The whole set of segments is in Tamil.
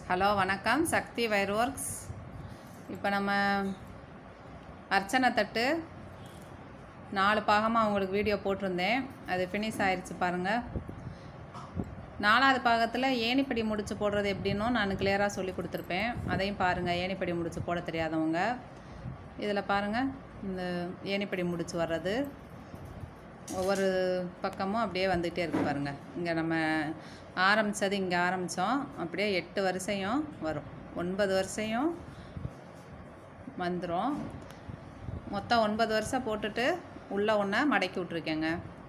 ஹலோ வணக்கம் சக்தி வயர் ஒர்க்ஸ் இப்போ நம்ம அர்ச்சனை தட்டு நாலு பாகமாக உங்களுக்கு வீடியோ போட்டிருந்தேன் அது ஃபினிஷ் ஆயிடுச்சு பாருங்கள் நாலாவது பாகத்தில் ஏணிப்படி முடிச்சு போடுறது எப்படின்னும் நான் கிளியராக சொல்லி கொடுத்துருப்பேன் அதையும் பாருங்கள் ஏணிப்படி முடிச்சு போட தெரியாதவங்க இதில் பாருங்கள் இந்த ஏணிப்படி முடிச்சு வர்றது ஒவ்வொரு பக்கமும் அப்படியே வந்துகிட்டே இருக்கு பாருங்கள் இங்கே நம்ம ஆரம்பித்தது இங்கே ஆரம்பித்தோம் அப்படியே எட்டு வரிசையும் வரும் ஒன்பது வரிசையும் வந்துடும் மொத்தம் ஒன்பது வருஷம் போட்டுட்டு உள்ளே ஒன்றை மடக்கி விட்ருக்கேங்க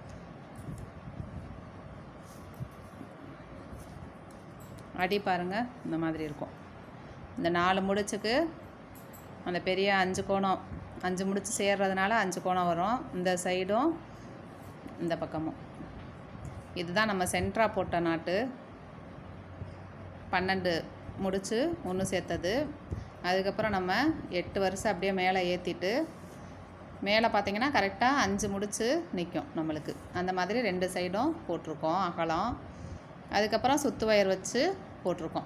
அடி பாருங்கள் இந்த மாதிரி இருக்கும் இந்த நாலு முடிச்சுக்கு அந்த பெரிய அஞ்சு கோணம் அஞ்சு முடிச்சு சேர்றதுனால அஞ்சு கோணம் வரும் இந்த சைடும் இந்த பக்கமும் இதுதான் நம்ம சென்ட்ரா போட்ட நாட்டு பன்னெண்டு முடிச்சு ஒன்று சேர்த்தது அதுக்கப்புறம் நம்ம எட்டு வருஷம் அப்படியே மேலே ஏற்றிட்டு மேலே பார்த்தீங்கன்னா கரெக்டாக அஞ்சு முடிச்சு நிற்கும் நம்மளுக்கு அந்த மாதிரி ரெண்டு சைடும் போட்டிருக்கோம் அகலம் அதுக்கப்புறம் சுத்து வயர் வச்சு போட்டிருக்கோம்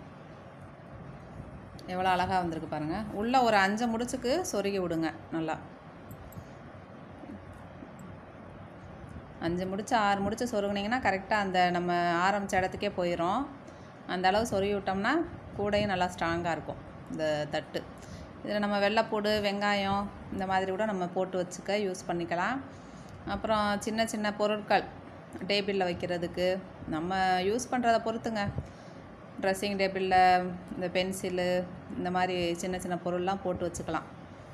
எவ்வளோ அழகாக வந்திருக்கு பாருங்கள் உள்ளே ஒரு அஞ்சு முடிச்சுக்கு சொருகி விடுங்க நல்லா அஞ்சு முடிச்சு ஆறு முடிச்சு சொருகுனீங்கன்னா கரெக்டாக அந்த நம்ம ஆரம்பித்த இடத்துக்கே போயிடும் அந்த அளவு சொருகி விட்டோம்னா கூடையும் நல்லா ஸ்ட்ராங்காக இருக்கும் இந்த தட்டு இதில் நம்ம வெள்ளைப்பூடு வெங்காயம் இந்த மாதிரி கூட நம்ம போட்டு வச்சுக்க யூஸ் பண்ணிக்கலாம் அப்புறம் சின்ன சின்ன பொருட்கள் டேபிளில் வைக்கிறதுக்கு நம்ம யூஸ் பண்ணுறத பொறுத்துங்க ட்ரெஸ்ஸிங் டேபிளில் இந்த பென்சிலு இந்த மாதிரி சின்ன சின்ன பொருள்லாம் போட்டு வச்சுக்கலாம்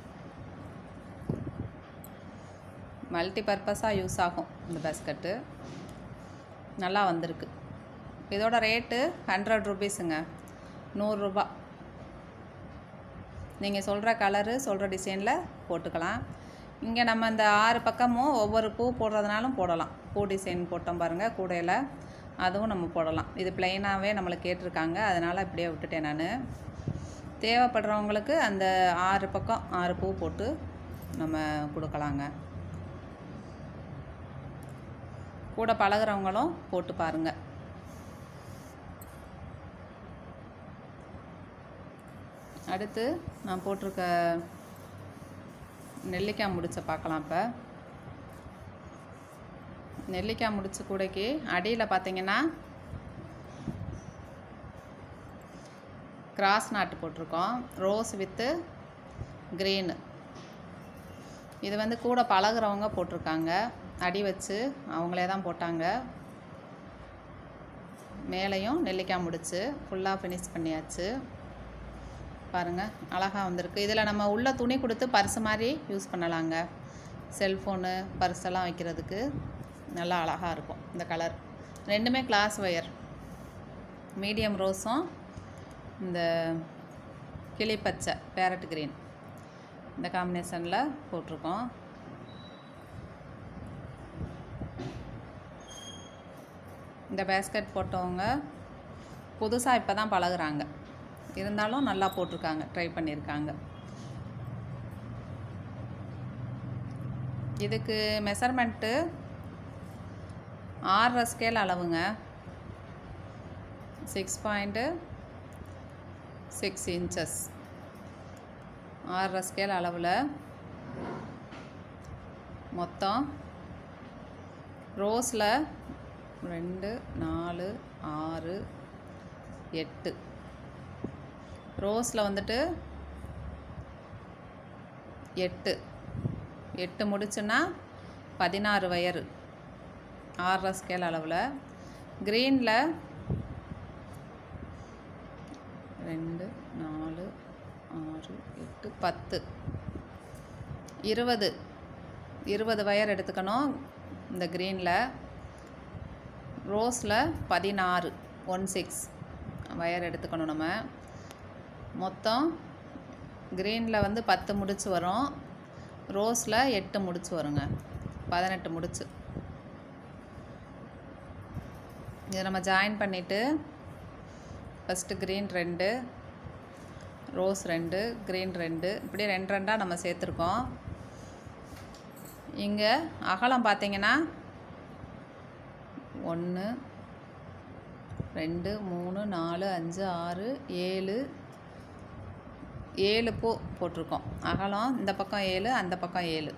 மல்டி பர்பஸாக யூஸ் ஆகும் இந்த பேஸ்கட்டு நல்லா வந்திருக்கு இதோட ரேட்டு ஹண்ட்ரட் ருபீஸுங்க நூறுரூபா நீங்கள் சொல்கிற கலரு சொல்கிற டிசைனில் போட்டுக்கலாம் இங்கே நம்ம இந்த ஆறு பக்கமும் ஒவ்வொரு பூ போடுறதுனாலும் போடலாம் பூ டிசைன் போட்டோம் பாருங்கள் கூடையில் அதுவும் நம்ம போடலாம் இது ப்ளைனாகவே நம்மளை கேட்டிருக்காங்க அதனால் இப்படியே விட்டுட்டேன் நான் தேவைப்படுறவங்களுக்கு அந்த ஆறு பக்கம் ஆறு பூ போட்டு நம்ம கொடுக்கலாங்க கூட பழகுறவங்களும் போட்டு பாருங்கள் அடுத்து நான் போட்டிருக்க நெல்லிக்காய் முடிச்ச பார்க்கலாம் இப்போ நெல்லிக்காய் முடிச்ச கூடைக்கு அடியில் பார்த்தீங்கன்னா கிராஸ் நாட்டு போட்டிருக்கோம் ரோஸ் வித்து க்ரீனு இது வந்து கூட பழகுறவங்க போட்டிருக்காங்க அடி வச்சு அவங்களே தான் போட்டாங்க மேலேயும் நெல்லிக்காய் முடிச்சு ஃபுல்லாக ஃபினிஷ் பண்ணியாச்சு பாருங்கள் அழகாக வந்திருக்கு இதில் நம்ம உள்ள துணி கொடுத்து பர்ஸ் மாதிரி யூஸ் பண்ணலாங்க செல்ஃபோனு பர்ஸெல்லாம் வைக்கிறதுக்கு நல்லா அழகாக இருக்கும் இந்த கலர் ரெண்டுமே கிளாஸ் ஒயர் மீடியம் ரோஸும் இந்த கிளிப்பச்சை பேரட் கிரீன் இந்த காம்பினேஷனில் போட்டிருக்கோம் இந்த பேஸ்கட் போட்டவங்க புதுசாக இப்போ தான் பழகுறாங்க இருந்தாலும் நல்லா போட்டிருக்காங்க ட்ரை பண்ணியிருக்காங்க இதுக்கு மெஷர்மெண்ட்டு ஆறரை ஸ்கேல் அளவுங்க சிக்ஸ் பாயிண்ட்டு சிக்ஸ் இன்ச்சஸ் ஆறரை ஸ்கேல் அளவில் மொத்தம் ரோஸில் ரெண்டு நாலு ஆறு எட்டு ரோஸில் வந்துட்டு எட்டு எட்டு முடிச்சுன்னா பதினாறு வயரு ஆறரை ஸ்கேல் அளவில் க்ரீனில் ரெண்டு நாலு ஆறு எட்டு பத்து இருபது இருபது வயர் எடுத்துக்கணும் இந்த க்ரீனில் ரோஸில் பதினாறு ஒன் சிக்ஸ் வயர் எடுத்துக்கணும் நம்ம மொத்தம் க்ரீனில் வந்து பத்து முடிச்சு வரும் ரோஸில் எட்டு முடிச்சு வருங்க பதினெட்டு முடிச்சு இதை நம்ம ஜாயின் பண்ணிவிட்டு ஃபஸ்ட்டு க்ரீன் ரெண்டு ரோஸ் ரெண்டு க்ரீன் ரெண்டு இப்படி ரெண்டு ரெண்டாக நம்ம சேர்த்துருக்கோம் இங்கே அகலம் பார்த்தீங்கன்னா ஒன்று ரெண்டு மூணு நாலு அஞ்சு ஆறு ஏழு ஏழு பூ போட்டிருக்கோம் அகலம் இந்த பக்கம் ஏழு அந்த பக்கம் ஏழு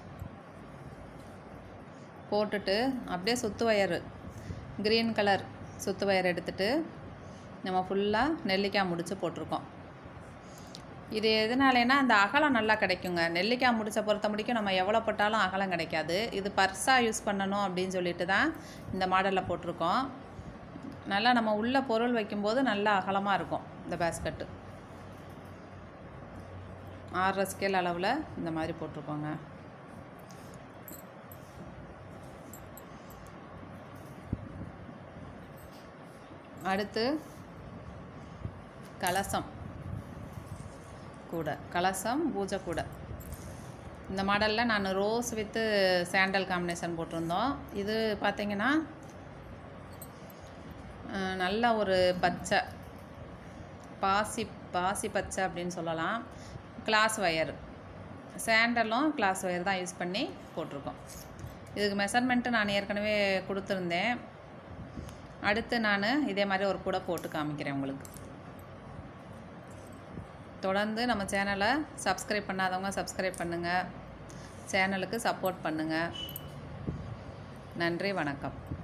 போட்டுட்டு அப்படியே சுத்து வயர் க்ரீன் கலர் சுத்து வயர் எடுத்துட்டு நம்ம ஃபுல்லாக நெல்லிக்காய் முடிச்சு போட்டிருக்கோம் இது எதனாலேனா அந்த அகலம் நல்லா கிடைக்குங்க நெல்லிக்காய் முடிச்ச பொறுத்த முடிக்கும் நம்ம எவ்வளோ போட்டாலும் அகலம் கிடைக்காது இது பர்ஸாக யூஸ் பண்ணணும் அப்படின்னு சொல்லிட்டு தான் இந்த மாடலில் போட்டிருக்கோம் நல்லா நம்ம உள்ள பொருள் வைக்கும்போது நல்லா அகலமாக இருக்கும் இந்த பேஸ்கட்டு ஆறரை ஸ்கேல் அளவில் இந்த மாதிரி போட்டிருக்கோங்க அடுத்து கலசம் கூட கலசம் பூஜை கூட இந்த மாடலில் நான் ரோஸ் வித்து சாண்டல் காம்பினேஷன் போட்டிருந்தோம் இது பார்த்தீங்கன்னா அஹ், நல்ல ஒரு பச்சை பாசி பாசி பச்சை அப்படின்னு சொல்லலாம் கிளாஸ் ஒயர் சாண்டலும் கிளாஸ் ஒயர் தான் யூஸ் பண்ணி போட்டிருக்கோம் இதுக்கு மெஷர்மெண்ட்டு நான் ஏற்கனவே கொடுத்துருந்தேன் அடுத்து நான் இதே மாதிரி ஒரு கூட போட்டு காமிக்கிறேன் உங்களுக்கு தொடர்ந்து நம்ம சேனலை சப்ஸ்கிரைப் பண்ணாதவங்க சப்ஸ்கிரைப் பண்ணுங்கள் சேனலுக்கு சப்போர்ட் பண்ணுங்கள் நன்றி வணக்கம்